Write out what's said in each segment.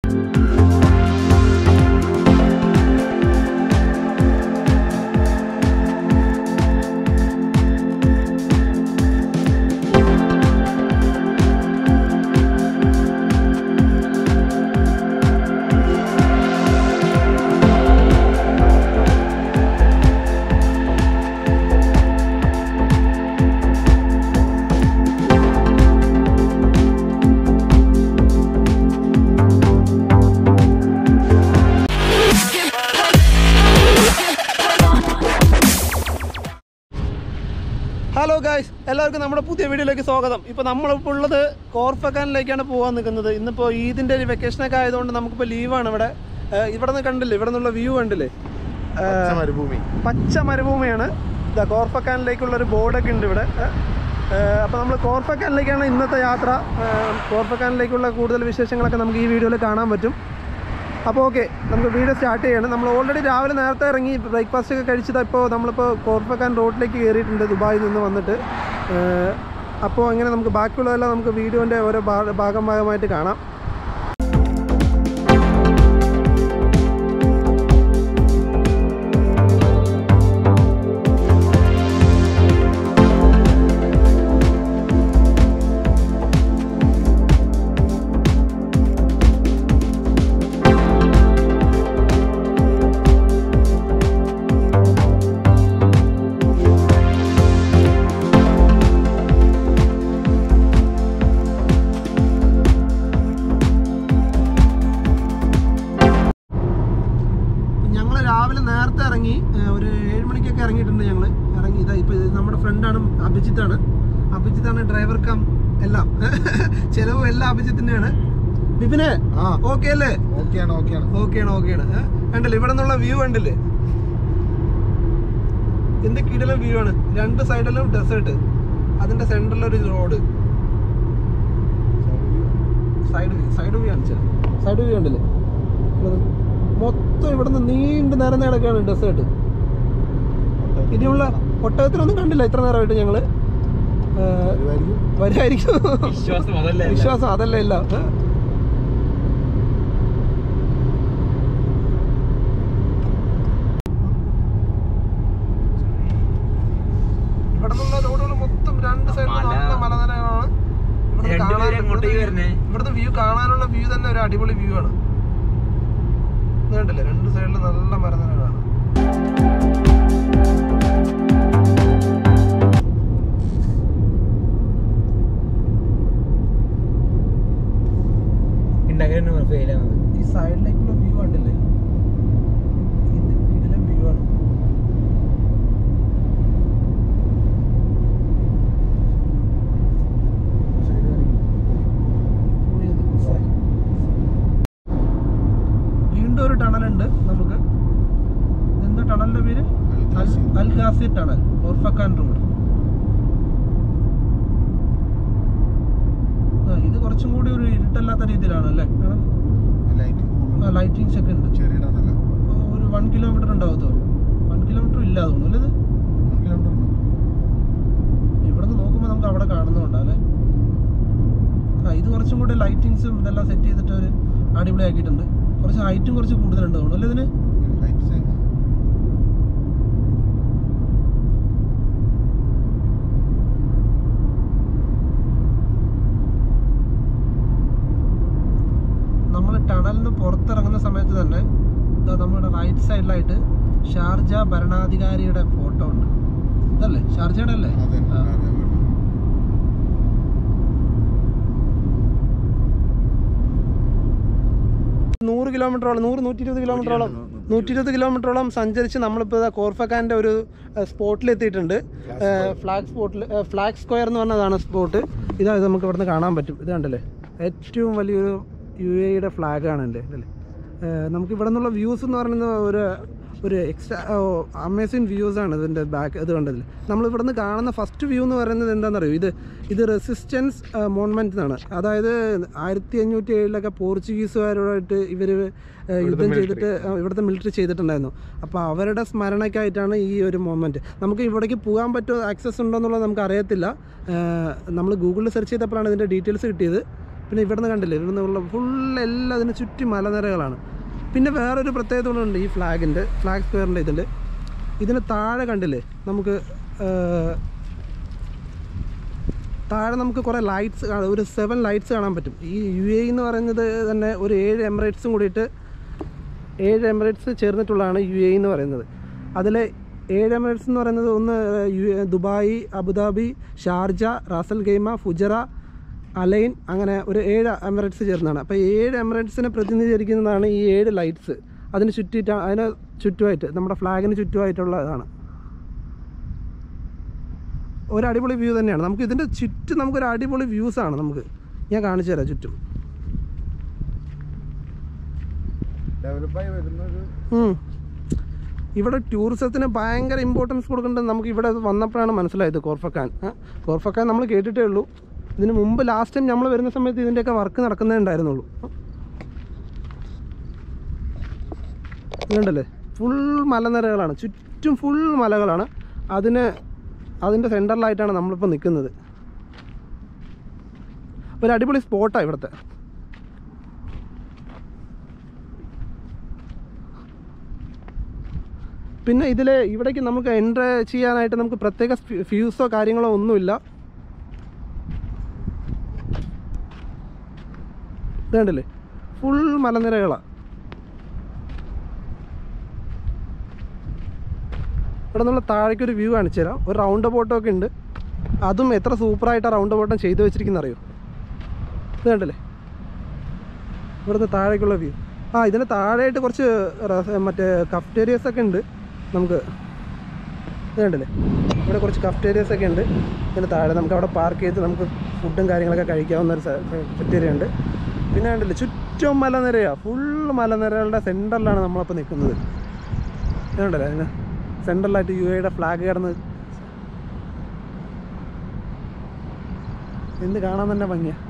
Hello guys എല്ലാവർക്കും നമ്മുടെ പുതിയ വീഡിയോയിലേക്ക് സ്വാഗതം ഇപ്പോൾ നമ്മളിപ്പോൾ ഉള്ളത് കോർഫക്കാനിലേക്കാണ് പോകാൻ നിൽക്കുന്നത് ഇന്നിപ്പോൾ ഈദിൻ്റെ ഒരു വെക്കേഷനൊക്കെ ആയതുകൊണ്ട് നമുക്കിപ്പോൾ ലീവാണ് ഇവിടെ ഏഹ് ഇവിടെ നിന്ന് കണ്ടില്ലേ ഇവിടെ നിന്നുള്ള വ്യൂ കണ്ടില്ലേ ഏഹ് മരുഭൂമി പച്ച മരുഭൂമിയാണ് ഇതാ കോർഫക്കാനിലേക്കുള്ള ഒരു ബോർഡൊക്കെ ഉണ്ട് ഇവിടെ അപ്പോൾ നമ്മൾ കോർഫക്കാനിലേക്കാണ് ഇന്നത്തെ യാത്ര ഏഹ് കോർഫക്കാനിലേക്കുള്ള കൂടുതൽ വിശേഷങ്ങളൊക്കെ നമുക്ക് ഈ വീഡിയോയിൽ കാണാൻ പറ്റും അപ്പോൾ ഓക്കെ നമുക്ക് വീഡിയോ സ്റ്റാർട്ട് ചെയ്യണം നമ്മൾ ഓൾറെഡി രാവിലെ നേരത്തെ ഇറങ്ങി ബ്രേക്ക്ഫാസ്റ്റ് ഒക്കെ കഴിച്ചത് ഇപ്പോൾ നമ്മളിപ്പോൾ കോർഫക്കാൻ റോഡിലേക്ക് കയറിയിട്ടുണ്ട് ദുബായിൽ നിന്ന് വന്നിട്ട് ഏഹ് അപ്പോൾ ഇങ്ങനെ നമുക്ക് ബാക്കിയുള്ളതെല്ലാം നമുക്ക് വീഡിയോൻ്റെ ഓരോ ഭാ- ഭാഗം ഭാഗമായിട്ട് കാണാം ഞങ്ങൾ രാവിലെ നേരത്തെ ഇറങ്ങി ഏഹ് ഒരു ഏഴ് മണിക്കൊക്കെ ഇറങ്ങിയിട്ടുണ്ട് ഞങ്ങൾ ഇറങ്ങി ഇതാ ഇപ്പോൾ ഇത് നമ്മുടെ ഫ്രണ്ടാണ് അഭിജിത്താണ് അഭിജിത്താണ് ഡ്രൈവർ കം എല്ലാം ചിലവും എല്ലാം അഭിജിത്തിൻ്റെയാണ് ബിപിനെ ആ ഓക്കെ അല്ലേ ഓക്കെയാണ് ഓക്കെയാണ് ഓക്കെയാണ് ഓക്കെയാണ് ഏഹ്? കണ്ടില്ലേ ഇവിടെ നിന്നുള്ള വ്യൂ കണ്ടില്ലേ എന്ത് കിടലം വ്യൂ ആണ് രണ്ട് സൈഡിലും ഡെസേർട്ട് അതിന്റെ സെന്ററിൽ ഒരു road side view side view കാണിച്ചത് സൈഡ് വ്യൂ ഉണ്ടല്ലേ ഇവിടെ മൊത്തം ഇവിടെ നിന്ന് നീണ്ട് നിരന്ന് കിടക്കുകയാണ് ഡെസേർട്ട് ഇനിയുള്ള ഒട്ടകത്തിനൊന്നും കണ്ടില്ല ഇത്ര നേരമായിട്ട് ഞങ്ങള് ഏഹ്, വരുമായിരിക്കും വിശ്വാസം അതല്ലേ വിശ്വാസം അതല്ല ഇല്ല ഏഹ്? ഇവിടെ നിന്നുള്ള റോഡുകൾ മൊത്തം രണ്ട് സൈഡിലും മല. നല്ല മലനിരകളാണ് ഇവിടുന്ന് രണ്ടുപേരും കാണാൻ- എങ്ങോട്ടേക്ക് ഇവിടുത്തെ വരുന്നേ? ഇവിടുത്തെ വ്യൂ കാണാനുള്ള വ്യൂ തന്നെ ഒരു അടിപൊളി വ്യൂ ആണ് ഇത് കണ്ടില്ലേ രണ്ട് സൈഡിലും നല്ല മരനിരകളാണ് ഉണ്ടാക്കാൻ ഫെയിൽ ആവുന്നത് ഈ സൈഡിലേക്കുള്ള വ്യൂ കണ്ടില്ലേ ഇത് ഇതിലും വ്യൂ ആണ് വീണ്ടും ഒരു ടണലുണ്ട് നമുക്ക് എന്താ ടണലിന്റെ പേര് al- al Ghazi tunnel Khorfakkan road ആ, ഇത് കുറച്ചും കൂടി ഒരു ഇരുട്ടല്ലാത്ത രീതിയിലാണ് അല്ലേ ലൈറ്റിങ്സ് ഒക്കെ ഉണ്ട് ചെറിയ ടണല ഒരു വൺ കിലോമീറ്റർ ഉണ്ടാവത്തോ വൺ കിലോമീറ്റർ ഇല്ല തോന്നുന്നു അല്ലേ ഇത് കിലോമീറ്റർ ഉണ്ട് ഇവിടെ നിന്ന് നോക്കുമ്പോൾ നമുക്ക് അവിടെ കാണുന്നുണ്ടോ അല്ലേ ആ ഇത് കുറച്ചും കൂടി ലൈറ്റിങ്സും ഇതെല്ലാം സെറ്റ് ചെയ്തിട്ട് ഒരു അടിപൊളിയാക്കിയിട്ടുണ്ട് കുറച്ച് ഹൈറ്റും കുറച്ച് കൂടുതലുണ്ട് തോന്നുന്നു അല്ലേ ഇതിന് ലൈറ്റ് സെയിം നമ്മൾ ടണലിൽ നിന്ന് പുറത്തിറങ്ങുന്ന സമയത്ത് തന്നെ ഇതാ നമ്മുടെ റൈറ്റ് സൈഡിലായിട്ട് ഷാർജ ഭരണാധികാരിയുടെ ഫോട്ടോ ഉണ്ട് ഇതല്ലേ ഷാർജയുടെ അല്ലേ അതെ ആ. നൂറ് കിലോമീറ്ററോളം നൂറ് നൂറ്റി ഇരുപത് കിലോമീറ്ററോളം നൂറ്റി ഇരുപത് കിലോമീറ്ററോളം സഞ്ചരിച്ച് നമ്മളിപ്പോൾ ഇതാ കോർഫക്കാൻ്റെ ഒരു സ്പോട്ടിൽ എത്തിയിട്ടുണ്ട് ഫ്ലാഗ് സ്പോട്ടിൽ ഫ്ലാഗ് സ്ക്വയർ എന്ന് പറഞ്ഞതാണ് സ്പോട്ട് ഇതാ ഇത് നമുക്ക് ഇവിടുന്ന് കാണാൻ പറ്റും ഇത് കണ്ടല്ലേ ഏറ്റവും വലിയൊരു യു എയുടെ ഫ്ലാഗാണ് എൻ്റെ ഇതല്ലേ നമുക്ക് ഇവിടെ നിന്നുള്ള വ്യൂസ് എന്ന് പറയുന്നത് ഒരു ഒരു എക്സ്ട്രാ അമേസിങ് വ്യൂസ് ആണ് ഇതിൻ്റെ ബാക്ക് ഇത് കണ്ടതിൽ നമ്മൾ ഇവിടെ നിന്ന് കാണുന്ന ഫസ്റ്റ് വ്യൂ എന്ന് പറയുന്നത് എന്താണെന്നറിയോ ഇത് ഇത് റെസിസ്റ്റൻസ് മോൺമെൻറ്റ് എന്നാണ് അതായത് ആയിരത്തി അഞ്ഞൂറ്റി ഏഴിലൊക്കെ പോർച്ചുഗീസുകാരോടായിട്ട് ഇവർ യുദ്ധം ചെയ്തിട്ട് ആ, ഇവിടുത്തെ മിലിറ്ററി ചെയ്തിട്ടുണ്ടായിരുന്നു അപ്പോൾ അവരുടെ സ്മരണയ്ക്കായിട്ടാണ് ഈ ഒരു മൊമെൻറ്റ് നമുക്ക് ഇവിടേക്ക് പോകാൻ പറ്റുമോ ആക്സസ് ഉണ്ടോ എന്നുള്ളത് നമുക്ക് അറിയത്തില്ല നമ്മൾ ഗൂഗിളിൽ സെർച്ച് ചെയ്തപ്പോഴാണ് ഇതിൻ്റെ ഡീറ്റെയിൽസ് കിട്ടിയത് പിന്നെ ഇവിടുന്ന് കണ്ടില്ലേ ഇവിടുന്ന് ഉള്ള ഫുൾ എല്ലാം അതിന് ചുറ്റി മലനിരകളാണ് പിന്നെ വേറൊരു പ്രത്യേകത കൂടെ ഉണ്ട് ഈ ഫ്ലാഗിൻ്റെ ഫ്ലാഗ് സ്ക്വയറിൻ്റെ ഇതിൽ ഇതിന് താഴെ കണ്ടില്ലേ നമുക്ക് ആ, താഴെ നമുക്ക് കുറേ ലൈറ്റ്സ് കാണാം ഒരു സെവൻ ലൈറ്റ്സ് കാണാൻ പറ്റും ഈ യു എ എന്ന് പറയുന്നത് തന്നെ ഒരു ഏഴ് എമിറേറ്റ്സും കൂടിയിട്ട് ഏഴ് എമിറേറ്റ്സ് ചേർന്നിട്ടുള്ളതാണ് യു എ എന്ന് പറയുന്നത് അതിൽ ഏഴ് എമിറേറ്റ്സ് എന്ന് പറയുന്നത് ഒന്ന് U A Dubai Abu Dhabi Sharjah Ras al Khaimah Fujairah Al Ain അങ്ങനെ ഒരു ഏഴ് എമിറേറ്റ്സ് ചേർന്നതാണ് അപ്പോൾ ഏഴ് എമിറേറ്റ്സിനെ പ്രതിനിധീകരിക്കുന്നതാണ് ഈ ഏഴ് ലൈറ്റ്സ് അതിന് ചുറ്റിയിട്ട് അതിന് ചുറ്റുമായിട്ട് നമ്മുടെ ഫ്ലാഗിന് ചുറ്റുമായിട്ടുള്ളതാണ് ഒരു അടിപൊളി വ്യൂ തന്നെയാണ് നമുക്ക് ഇതിൻ്റെ ചുറ്റും നമുക്കൊരു അടിപൊളി വ്യൂസ് ആണ് നമുക്ക് ഞാൻ കാണിച്ചു തരാം ചുറ്റും ഡെവലപ്പായി വരുന്നൊരു ഉം. ഇവിടെ ടൂറിസത്തിന് ഭയങ്കര ഇമ്പോർട്ടൻസ് കൊടുക്കേണ്ടത് നമുക്ക് ഇവിടെ വന്നപ്പോഴാണ് മനസ്സിലായത് കോർഫക്കാൻ ആ, കോർഫക്കാൻ നമ്മൾ കേട്ടിട്ടേ ഉള്ളൂ ഇതിന് മുമ്പ് ലാസ്റ്റ് ടൈം നമ്മൾ വരുന്ന സമയത്ത് ഇതിൻ്റെയൊക്കെ വർക്ക് നടക്കുന്നേ ഉണ്ടായിരുന്നുള്ളൂ ഇതുണ്ടല്ലേ ഫുൾ മലനിരകളാണ് ചുറ്റും ഫുൾ മലകളാണ് അതിന് അതിൻ്റെ സെൻറ്ററിലായിട്ടാണ് നമ്മളിപ്പോൾ നിൽക്കുന്നത് ഒരു അടിപൊളി സ്പോട്ടാണ് ഇവിടുത്തെ പിന്നെ ഇതിൽ ഇവിടേക്ക് നമുക്ക് എൻ്റർ ചെയ്യാനായിട്ട് നമുക്ക് പ്രത്യേക ഫ്യൂ- ഫ്യൂസോ കാര്യങ്ങളോ ഒന്നുമില്ല ഇത് കണ്ടില്ലേ ഫുൾ മലനിരകളാണ് ഇവിടെ നമ്മൾ താഴേക്കൊരു വ്യൂ കാണിച്ചു തരാം ഒരു റൗണ്ട് ബോട്ടൊക്കെ ഉണ്ട് അതും എത്ര സൂപ്പറായിട്ട് റൗണ്ട് ബോട്ടം ചെയ്തു വെച്ചിരിക്കുന്ന അറിയോ ഇത് കണ്ടില്ലേ ഇവിടുന്ന് താഴേക്കുള്ള വ്യൂ ആ ഇതിന് താഴെയായിട്ട് കുറച്ച് റസ- മറ്റേ കഫ്റ്റേരിയസ് ഒക്കെ ഉണ്ട് നമുക്ക് ഇത് കണ്ടില്ലേ ഇവിടെ കുറച്ച് കഫ്റ്റേരിയസ് ഒക്കെ ഉണ്ട് ഇതിന് താഴെ നമുക്ക് അവിടെ പാർക്ക് ചെയ്ത് നമുക്ക് ഫുഡും കാര്യങ്ങളൊക്കെ കഴിക്കാവുന്ന ഒരു കഫ്റ്റേരിയ ഉണ്ട് പിന്നെ കണ്ടില്ലേ ചുറ്റും മലനിരയാണ് ഫുൾ മലനിരകളുടെ സെൻറ്ററിലാണ് നമ്മളപ്പോൾ നിൽക്കുന്നത് ഇത് കണ്ടില്ലേ അതിന് സെൻറ്ററിലായിട്ട് യു എയുടെ ഫ്ലാഗ് കിടന്ന് എന്ത് കാണാൻ തന്നെ ഭംഗിയാണ്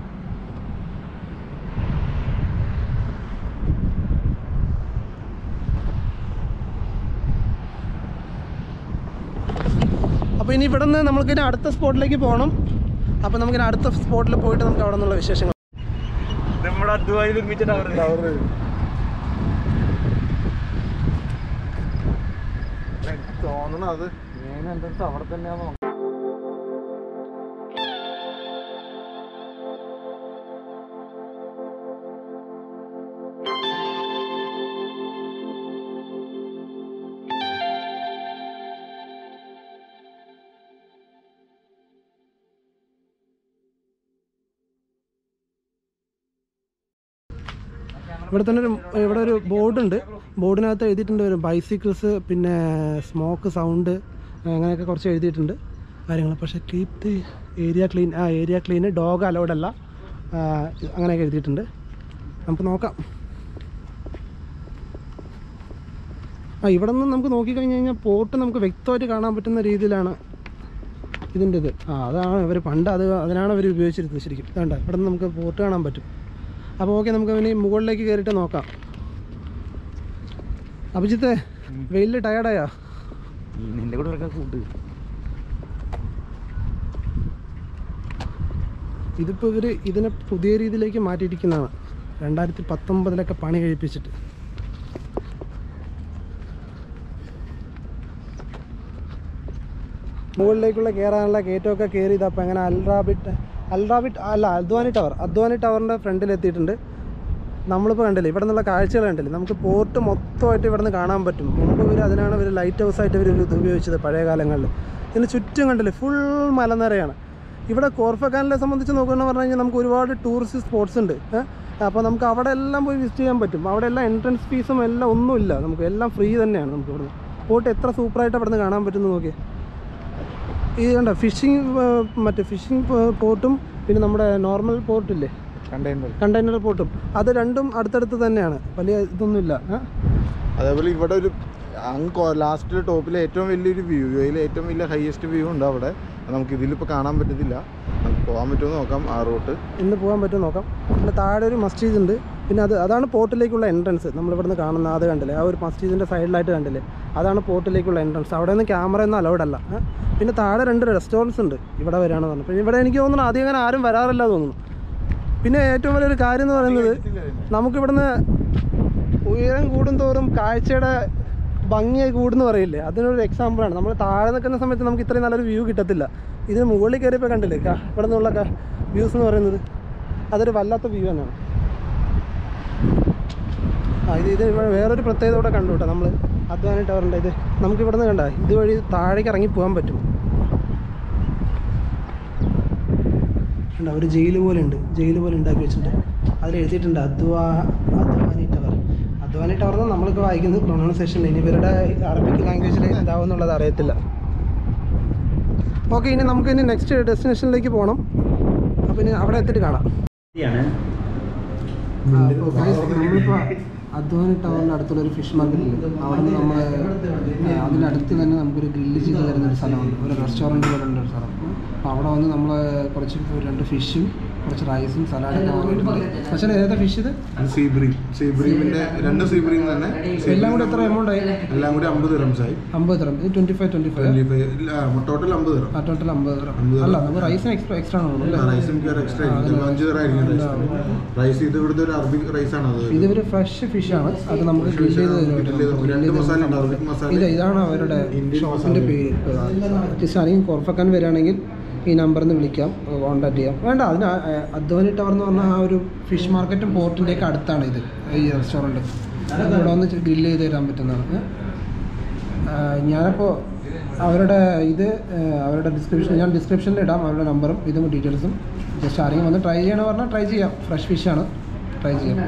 അപ്പോൾ ഇനി ഇവിടെ നിന്ന് നമുക്ക് ഇനി അടുത്ത സ്പോട്ടിലേക്ക് പോകണം അപ്പോൾ നമുക്കിനി അടുത്ത സ്പോട്ടിൽ പോയിട്ട് നമുക്ക് അവിടെ നിന്നുള്ള വിശേഷങ്ങൾ നമ്മുടെ ദുബായിൽ നിർമ്മിച്ച ടവർ ടവർ തോന്നണം അത് മെയിൻ എൻട്രൻസ് അവിടെ തന്നെയാണോ ഇവിടെ തന്നെ ഒരു ഇവിടെ ഒരു ബോർഡുണ്ട് ബോർഡിനകത്ത് എഴുതിയിട്ടുണ്ട് ഒരു ബൈസിക്കിൾസ് പിന്നെ സ്മോക്ക് സൗണ്ട് അങ്ങനെയൊക്കെ കുറച്ച് എഴുതിയിട്ടുണ്ട് കാര്യങ്ങൾ പക്ഷേ കീപ് ദി ഏരിയ ക്ലീൻ ആ ഏരിയ ക്ലീൻ ഡോഗ് അലൗഡ് അല്ല ആ, അങ്ങനെയൊക്കെ എഴുതിയിട്ടുണ്ട് നമുക്ക് നോക്കാം ആ ഇവിടെ നിന്ന് നമുക്ക് നോക്കിക്കഴിഞ്ഞ് കഴിഞ്ഞാൽ പോർട്ട് നമുക്ക് വ്യക്തമായിട്ട് കാണാൻ പറ്റുന്ന രീതിയിലാണ് ഇതിൻ്റെ ഇത് ആ അതാണ് ഇവർ പണ്ട് അത് അതിനാണ് അവർ ഉപയോഗിച്ചിരുന്നത് ശരിക്കും വേണ്ട ഇവിടെ നിന്ന് നമുക്ക് പോർട്ട് കാണാൻ പറ്റും അപ്പോൾ ഓക്കെ നമുക്ക് ഇനി മുകളിലേക്ക് കയറിയിട്ട് നോക്കാം അഭിജിത്തെ വെയിലിൽ ടയർഡായാ നിന്റെ കൂടെ നടക്കാൻ കൂട്ട് ഇതിപ്പോൾ ഇവർ ഇതിനെ പുതിയ രീതിയിലേക്ക് മാറ്റിയിരിക്കുന്നതാണ് രണ്ടായിരത്തി പത്തൊമ്പതിലൊക്കെ പണി കഴിപ്പിച്ചിട്ട് മുകളിലേക്കുള്ള കയറാനുള്ള കയറ്റമൊക്കെ കയറി ഇതപ്പോൾ അങ്ങനെ അൽറാബിറ്റ് അൽറാബിറ്റ് അല്ല അദ്വാനി ടവർ അദ്വാനി ടവറിൻ്റെ ഫ്രണ്ടിൽ എത്തിയിട്ടുണ്ട് നമ്മളിപ്പോൾ കണ്ടില്ലേ ഇവിടെ നിന്നുള്ള കാഴ്ചകൾ കണ്ടില്ലേ നമുക്ക് പോർട്ട് മൊത്തമായിട്ട് ഇവിടെ നിന്ന് കാണാൻ പറ്റും മുമ്പ് ഇവർ അതിനാണ് ഇവർ ലൈറ്റ് ഹൗസ് ആയിട്ട് ഇവർ ഇത് ഉപയോഗിച്ചത് പഴയ കാലങ്ങളിൽ ഇതിന് ചുറ്റും കണ്ടില്ലേ ഫുൾ മലനിരയാണ് ഇവിടെ കോർഫക്കാനിലെ സംബന്ധിച്ച് നോക്കുകയെന്ന് പറഞ്ഞു കഴിഞ്ഞാൽ നമുക്ക് ഒരുപാട് ടൂറിസ്റ്റ് സ്പോട്ട്സ് ഉണ്ട് അപ്പോൾ നമുക്ക് അവിടെ എല്ലാം പോയി വിസിറ്റ് ചെയ്യാൻ പറ്റും അവിടെ എല്ലാം എൻട്രൻസ് ഫീസും എല്ലാം ഒന്നുമില്ല നമുക്ക് എല്ലാം ഫ്രീ തന്നെയാണ് നമുക്ക് ഇവിടുന്ന് പോട്ട് എത്ര സൂപ്പറായിട്ട് അവിടെ നിന്ന് കാണാൻ പറ്റുമെന്ന് നോക്കിയേ ഈ കണ്ട ഫിഷിംഗ് മറ്റേ ഫിഷിംഗ് പോർട്ടും പിന്നെ നമ്മുടെ നോർമൽ പോർട്ടില്ലേ കണ്ടെയ്നർ കണ്ടെയ്നർ പോർട്ടും അത് രണ്ടും അടുത്തടുത്ത് തന്നെയാണ് വലിയ ഇതൊന്നുമില്ല ഏ? അതേപോലെ ഇവിടെ ഒരു അങ്ങ് ലാസ്റ്റ് ടോപ്പിൽ ഏറ്റവും വലിയൊരു വ്യൂ അതിൽ ഏറ്റവും വലിയ ഹയസ്റ്റ് വ്യൂ ഉണ്ട് അവിടെ അത് നമുക്ക് ഇതിലിപ്പോൾ കാണാൻ പറ്റത്തില്ല നമുക്ക് പോകാൻ പറ്റുമോ എന്ന് നോക്കാം ആ റൂട്ട് ഇന്ന് പോകാൻ പറ്റുമോ നോക്കാം പിന്നെ താഴെ ഒരു മസ്ജിദ് ഉണ്ട് പിന്നെ അത് അതാണ് പോർട്ടിലേക്കുള്ള എൻട്രൻസ് നമ്മളിവിടുന്ന് കാണുന്ന അത് കണ്ടില്ലേ ആ ഒരു മസ്ജിദിൻ്റെ സൈഡിലായിട്ട് കണ്ടില്ലേ അതാണ് പോർട്ടിലേക്കുള്ള എൻട്രൻസ് അവിടെ നിന്ന് ക്യാമറ ഒന്നും അലൗഡ് അല്ല ഏ? പിന്നെ താഴെ രണ്ട് റെസ്റ്റോറൻറ്റ്സ് ഉണ്ട് ഇവിടെ വരികയാണെന്ന് പറഞ്ഞു പിന്നെ ഇവിടെ എനിക്ക് തോന്നുന്നു ആദ്യം അങ്ങനെ ആരും വരാറില്ല തോന്നുന്നു പിന്നെ ഏറ്റവും വലിയൊരു കാര്യം എന്ന് പറയുന്നത് നമുക്കിവിടുന്ന് ഉയരം കൂടുന്തോറും കാഴ്ചയുടെ ഭംഗിയായി കൂടുന്ന് പറയില്ലേ അതിനൊരു എക്സാമ്പിളാണ് നമ്മൾ താഴെ നിൽക്കുന്ന സമയത്ത് നമുക്ക് ഇത്രയും നല്ലൊരു വ്യൂ കിട്ടത്തില്ല ഇതിന് മുകളിൽ കയറിയപ്പോൾ കണ്ടില്ലേ ക- ഇവിടെ നിന്നുള്ള വ്യൂസ് എന്ന് പറയുന്നത് അതൊരു വല്ലാത്ത വ്യൂ തന്നെയാണ് ആ ഇത് ഇത് ഇവിടെ വേറൊരു പ്രത്യേകത കൂടെ കണ്ടു കേട്ടോ നമ്മൾ അധ്വാന ടവറിൻ്റെ ഇത് നമുക്ക് ഇവിടെ നിന്ന് കണ്ട ഇതുവഴി താഴേക്ക് ഇറങ്ങി പോകാൻ പറ്റും ഉണ്ട് ഒരു ജയിൽ പോലെ ഉണ്ട് ജയിൽ പോലെ ഉണ്ടാക്കി വെച്ചിട്ടുണ്ട് അതിൽ എഴുതിയിട്ടുണ്ട് അദ്വാ അദ്വാനി ടവർ അദ്വാനി ടവർ എന്ന് നമ്മൾക്ക് വായിക്കുന്നത് പ്രൊണൗൺസേഷൻ ഇനി ഇവരുടെ അറബിക് ലാംഗ്വേജിൽ എന്താവും എന്നുള്ളത് അറിയത്തില്ല ഓക്കെ ഇനി നമുക്ക് ഇനി നെക്സ്റ്റ് ഡെസ്റ്റിനേഷനിലേക്ക് പോകണം അപ്പോൾ ഇനി അവിടെ എത്തിയിട്ട് കാണാം നമ്മളിപ്പോൾ അധ്വാന ടവറിൻ്റെ അടുത്തുള്ള ഒരു ഫിഷ് മാർക്കറ്റ് ഇല്ലേ അവിടെ നിന്ന് നമ്മൾ അതിൻ്റെ അടുത്ത് തന്നെ നമുക്കൊരു ഗ്രില്ല് ചെയ്ത് തരുന്ന ഒരു സ്ഥലമുണ്ട് ഒരു റെസ്റ്റോറൻറ്റ് പോലെ ഉണ്ട് ഒരു സ്ഥലം അപ്പോൾ അവിടെ വന്ന് നമ്മൾ കുറച്ച് രണ്ട് ഫിഷും കുറച്ച് റൈസും സലാഡൊക്കെ വാങ്ങിയിട്ടുണ്ട് പക്ഷേ ഏതാ ഫിഷ് ഇത് സീബ്രീം സീബ്രീമിന്റെ രണ്ട് സീബ്രീം തന്നെ എല്ലാം കൂടി എത്ര എമൗണ്ട് ആയി എല്ലാം കൂടി അമ്പത് റംസായി അമ്പത് തരം ഇത് twenty five twenty five total അമ്പത് തരം ആ ടോട്ടൽ അമ്പത് തരം അമ്പത് അല്ല നമുക്ക് റൈസിന് എക്സ്ട്രാ എക്സ്ട്രാ ആണ് തോന്നുന്നു അല്ലേ റൈസും കയറി എക്സ്ട്രാ ആയിരിക്കും അഞ്ച് തരം ആയിരിക്കും റൈസ് ഇത് ഇവിടുത്തെ ഒരു അറബിക് റൈസ് ആണ് അത് ഇത് ഒരു ഫ്രഷ് ഫിഷ് ആണ് അത് നമുക്ക് Fresh ഗ്രില്ല് ചെയ്ത് fish ആണ്. Grill ചെയ്ത് തരും. രണ്ട് Grill ചെയ്ത് മസാല ഉണ്ട്. തരും. അറബിക് മസാല. ഇത് ഇതാണ് അവരുടെ ഇന്ത്യൻ ഷോപ്പിന്റെ പേര് ജസ്റ്റ് ആണെങ്കിൽ കോർഫക്കാൻ വരികയാണെങ്കിൽ ഈ നമ്പറിൽ നിന്ന് വിളിക്കാം കോൺടാക്ട് ചെയ്യാം വേണ്ട അതിന് ആ- ആ അദ്വാനി ടവർ എന്ന് പറഞ്ഞാൽ ആ ഒരു ഫിഷ് മാർക്കറ്റും പോർട്ടിൻ്റെ ഒക്കെ അടുത്താണ് ഇത് ഈ റെസ്റ്റോറൻറ്റ് ഇവിടെ വന്ന് ഗ്രില്ല് ചെയ്ത് തരാൻ പറ്റുന്നതാണ് ആ, ഞാനിപ്പോൾ അവരുടെ ഇത് ആ, അവരുടെ ഡിസ്ക്രിപ്ഷൻ ഞാൻ ഡിസ്ക്രിപ്ഷനിൽ ഇടാം അവരുടെ നമ്പറും ഇതും ഡീറ്റെയിൽസും ജസ്റ്റ് ആരെങ്കിലും വന്ന് ട്രൈ ചെയ്യണമെന്ന് പറഞ്ഞാൽ ട്രൈ ചെയ്യാം ഫ്രഷ് ഫിഷാണ് ട്രൈ ചെയ്യാം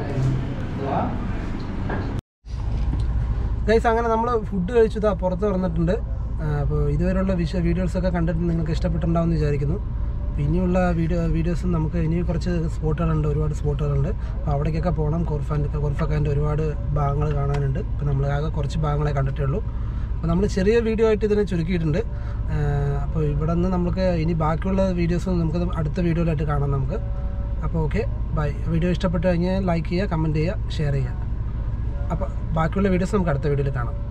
ഗൈസ് അങ്ങനെ നമ്മൾ ഫുഡ് കഴിച്ചു ഇതാ പുറത്ത് വന്നിട്ടുണ്ട് അപ്പോൾ ഇതുവരെയുള്ള വിഷ വീഡിയോസൊക്കെ കണ്ടിട്ട് നിങ്ങൾക്ക് ഇഷ്ടപ്പെട്ടിട്ടുണ്ടാവുമെന്ന് വിചാരിക്കുന്നു അപ്പോൾ ഇനിയുള്ള വീഡിയോ വീഡിയോസും നമുക്ക് ഇനി കുറച്ച് സ്പോട്ടുകളുണ്ട് ഒരുപാട് സ്പോട്ടുകളുണ്ട് അപ്പോൾ അവിടേക്കൊക്കെ പോകണം കോർഫാൻ്റെ കോർഫക്കാൻ്റെ ഒരുപാട് ഭാഗങ്ങൾ കാണാനുണ്ട് ഇപ്പോൾ നമ്മൾ ആകെ കുറച്ച് ഭാഗങ്ങളെ കണ്ടിട്ടേ ഉള്ളൂ അപ്പോൾ നമ്മൾ ചെറിയ വീഡിയോ ആയിട്ട് ഇതിനെ ചുരുക്കിയിട്ടുണ്ട് അപ്പോൾ ഇവിടെ നിന്ന് നമുക്ക് ഇനി ബാക്കിയുള്ള വീഡിയോസ് നമുക്ക് അടുത്ത വീഡിയോയിലായിട്ട് കാണാം നമുക്ക് അപ്പോൾ ഓക്കെ ബൈ വീഡിയോ ഇഷ്ടപ്പെട്ട് കഴിഞ്ഞാൽ ലൈക്ക് ചെയ്യുക കമൻറ്റ് ചെയ്യുക ഷെയർ ചെയ്യുക അപ്പോൾ ബാക്കിയുള്ള വീഡിയോസ് നമുക്ക് അടുത്ത വീഡിയോയിൽ കാണാം